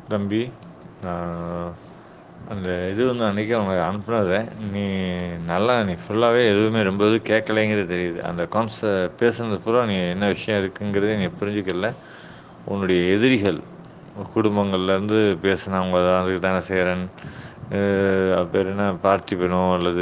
தம்பி நா அந்த இது வந்து அன்னைக்கே உனக்கு அனுப்புனத நீ நல்லா நீ ஃபுல்லாவே எதுவுமே ரொம்ப இது கேட்கலைங்கிறது தெரியுது அந்த கான்ச பேசுனது பூரா நீ என்ன விஷயம் இருக்குங்கிறத நீ புரிஞ்சுக்கல உன்னுடைய எதிரிகள் குடும்பங்கள்லேருந்து பேசுனவங்க அதுக்கு தனசேகரன் அது பேர் என்ன பார்த்திபனோ அல்லது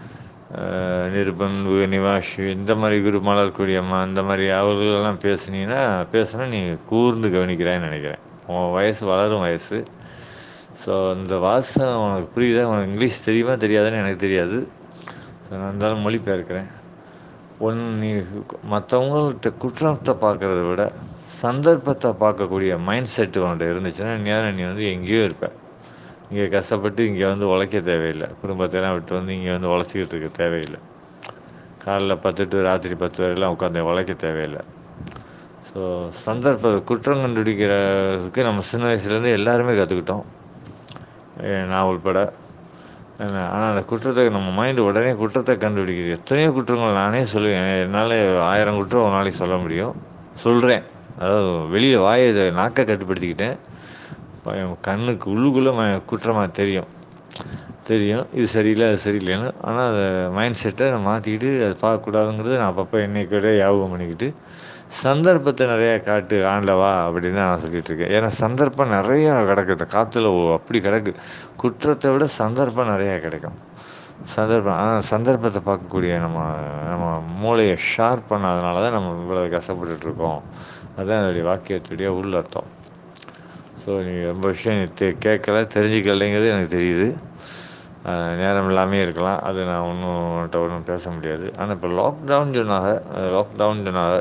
நிருபன் நிவாஷ் இந்த மாதிரி குரு மலர்கொடி அம்மா இந்த மாதிரி அவர்களெல்லாம் பேசுனீன்னா பேசுனா நீ கூர்ந்து கவனிக்கிறாய்ன்னு நெனைக்கிறேன் உன் வயசு வளரும் வயசு ஸோ இந்த வாசகம் உனக்கு புரியுதா உனக்கு இங்கிலீஷ் தெரியுமா தெரியாதான்னு எனக்கு தெரியாது நான் இருந்தாலும் மொழிபெயர்க்கிறேன் ஒன் நீ மற்றவங்கள்ட்ட குற்றத்தை பார்க்குறத விட சந்தர்ப்பத்தை பார்க்கக்கூடிய மைண்ட் செட்டு உன்கிட்ட இருந்துச்சுன்னா நேரம் நீ வந்து எங்கேயோ இருப்ப இங்கே கஷ்டப்பட்டு இங்கே வந்து உழைக்க தேவையில்லை குடும்பத்தையெல்லாம் விட்டு வந்து இங்கே வந்து உழைச்சிக்கிட்டு இருக்க தேவையில்லை காலைல பத்து டு ராத்திரி பத்து வரைலாம் உட்காந்து உழைக்க தேவையில்லை ஸோ சந்தர்ப்ப குற்றம் கண்டுபிடிக்கிறதுக்கு நம்ம சின்ன வயசுலேருந்து எல்லாருமே கற்றுக்கிட்டோம் நான் உள்பட ஆனால் அந்த குற்றத்தை நம்ம மைண்டு உடனே குற்றத்தை கண்டுபிடிக்குது எத்தனையோ குற்றங்கள் நானே சொல்லுவேன் என்னால் ஆயிரம் குற்றம் ஒரு நாளைக்கு சொல்ல முடியும் சொல்கிறேன் அதாவது வெளியில் வாயை இதை நாக்கை கட்டுப்படுத்திக்கிட்டேன் என் கண்ணுக்கு உள்ளுக்குள்ளே ம குற்றமாக தெரியும் தெரியும் இது சரியில்லை அது சரியில்லைன்னு ஆனால் அதை மைண்ட் செட்டை நான் மாற்றிக்கிட்டு அதை பார்க்கக்கூடாதுங்கிறது நான் அப்பப்போ என்னைக்கூட ஞாபகம் பண்ணிக்கிட்டு சந்தர்ப்பத்தை நிறையா காட்டு ஆண்டவா அப்படின்னு தான் நான் சொல்லிகிட்ருக்கேன் ஏன்னா சந்தர்ப்பம் நிறையா கிடக்குது காற்றுல அப்படி கிடக்கு குற்றத்தை விட சந்தர்ப்பம் நிறையா கிடைக்கும் சந்தர்ப்பம் ஆனால் சந்தர்ப்பத்தை பார்க்கக்கூடிய நம்ம நம்ம மூளையை ஷார்ப் பண்ணாதனால தான் நம்ம இவ்வளோ கஷ்டப்பட்டுட்ருக்கோம் அதுதான் என்னுடைய வாக்கியத்துடைய உள்ளர்த்தம் ஸோ நீ ரொம்ப விஷயம் நீ தெ கேட்கல தெரிஞ்சுக்கலைங்கிறது எனக்கு தெரியுது நேரம் இல்லாமையே இருக்கலாம் அது நான் ஒன்றும் உன்கிட்ட ஒன்றும் பேச முடியாது ஆனால் இப்போ லாக்டவுன் சொன்னாங்க லாக்டவுன் சொன்னாங்க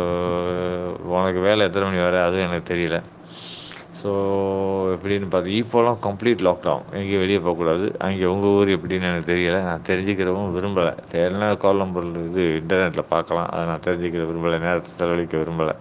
உனக்கு வேலை எத்தனை மணி வர அதுவும் எனக்கு தெரியல ஸோ எப்படின்னு பார்த்து இப்போலாம் கம்ப்ளீட் லாக்டவுன் எங்கேயும் வெளியே போகக்கூடாது அங்கே உங்கள் ஊர் எப்படின்னு எனக்கு தெரியலை நான் தெரிஞ்சுக்கிறவும் விரும்பலை தேவைன்னா கால் நம்பர் இது இன்டர்நெட்டில் பார்க்கலாம் அதை நான் தெரிஞ்சுக்கிற விரும்பலை நேரத்தை செலவழிக்க விரும்பலை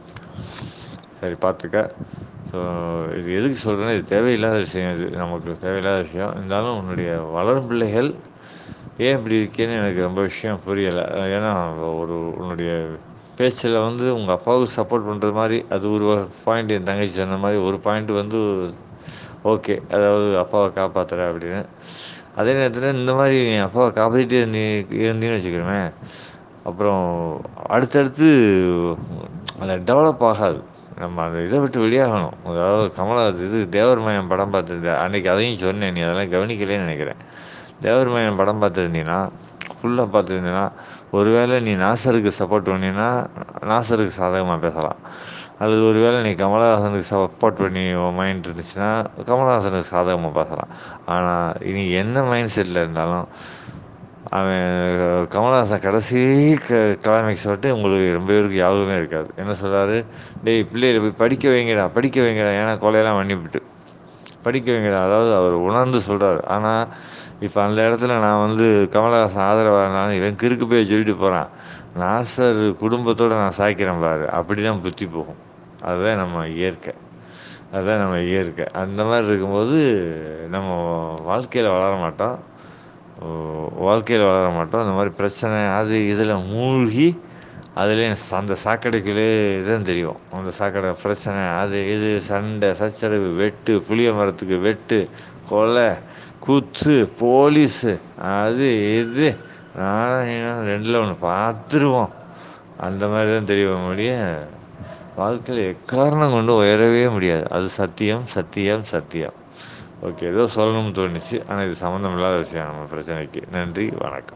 சரி பார்த்துக்க ஸோ இது எதுக்கு சொல்கிறேன்னா இது தேவையில்லாத விஷயம் இது நமக்கு தேவையில்லாத விஷயம் இருந்தாலும் உன்னுடைய வளரும் பிள்ளைகள் ஏன் இப்படி இருக்கேன்னு எனக்கு ரொம்ப விஷயம் புரியலை ஏன்னா ஒரு உன்னுடைய பேச்சில் வந்து உங்கள் அப்பாவுக்கு சப்போர்ட் பண்ணுறது மாதிரி அது ஒரு பாயிண்ட் என் தங்கச்சி சொன்ன மாதிரி ஒரு பாயிண்ட் வந்து ஓகே அதாவது அப்பாவை காப்பாற்றுற அப்படின்னு அதே நேரத்தில் இந்த மாதிரி நீ அப்பாவை காப்பாற்றிட்டு நீ இருந்தீங்கன்னு வச்சுக்கிறோமே அப்புறம் அடுத்தடுத்து அந்த டெவலப் ஆகாது நம்ம அந்த இதை விட்டு வெளியாகணும் அதாவது கமலா இது தேவர் மயம் படம் பார்த்துருந்த அன்றைக்கி அதையும் சொன்னேன் நீ அதெல்லாம் கவனிக்கலேன்னு நினைக்கிறேன் தேவர் மயம் படம் பார்த்துருந்தீங்கன்னா ஃபுல்லாக பார்த்துருந்தீங்கன்னா ஒருவேளை நீ நாசருக்கு சப்போர்ட் பண்ணினா நாசருக்கு சாதகமாக பேசலாம் அல்லது ஒருவேளை நீ கமலஹாசனுக்கு சப்போர்ட் பண்ணி உன் மைண்ட் இருந்துச்சுன்னா கமலஹாசனுக்கு சாதகமாக பேசலாம் ஆனால் இனி என்ன மைண்ட் செட்டில் இருந்தாலும் அவன் கமலஹாசன் கடைசி க கிளைமேக்ஸ் மட்டும் உங்களுக்கு ரொம்ப பேருக்கு யாபகமே இருக்காது என்ன சொல்கிறாரு டேய் பிள்ளைகளை போய் படிக்க வைங்கடா படிக்க வைங்கடா ஏன்னா கொலையெல்லாம் பண்ணிவிட்டு படிக்க வைங்கடா அதாவது அவர் உணர்ந்து சொல்கிறார் ஆனால் இப்போ அந்த இடத்துல நான் வந்து கமலஹாசன் ஆதரவாக இருந்தாலும் இவன் கிறுக்கு போய் சொல்லிட்டு போகிறான் நாசர் குடும்பத்தோடு நான் சாய்க்கிறேன் பாரு அப்படி தான் புத்தி போகும் அதுதான் நம்ம இயற்கை அதுதான் நம்ம இயற்கை அந்த மாதிரி இருக்கும்போது நம்ம வாழ்க்கையில் வளர மாட்டோம் வாழ்க்கையில் வளர மாட்டோம் அந்த மாதிரி பிரச்சனை அது இதில் மூழ்கி அதுலேயும் அந்த சாக்கடைக்குள்ளே தான் தெரியும் அந்த சாக்கடை பிரச்சனை அது இது சண்டை சச்சரவு வெட்டு புளிய மரத்துக்கு வெட்டு கொலை குத்து போலீஸு அது இது நான் ரெண்டில் ஒன்று பார்த்துருவோம் அந்த மாதிரி தான் தெரியும் முடிய வாழ்க்கையில் எக்காரணம் கொண்டு உயரவே முடியாது அது சத்தியம் சத்தியம் சத்தியம் ஓகே ஏதோ சொல்லணும்னு தோணுச்சு ஆனால் இது சம்மந்தம் இல்லாத விஷயம் நம்ம பிரச்சனைக்கு நன்றி வணக்கம்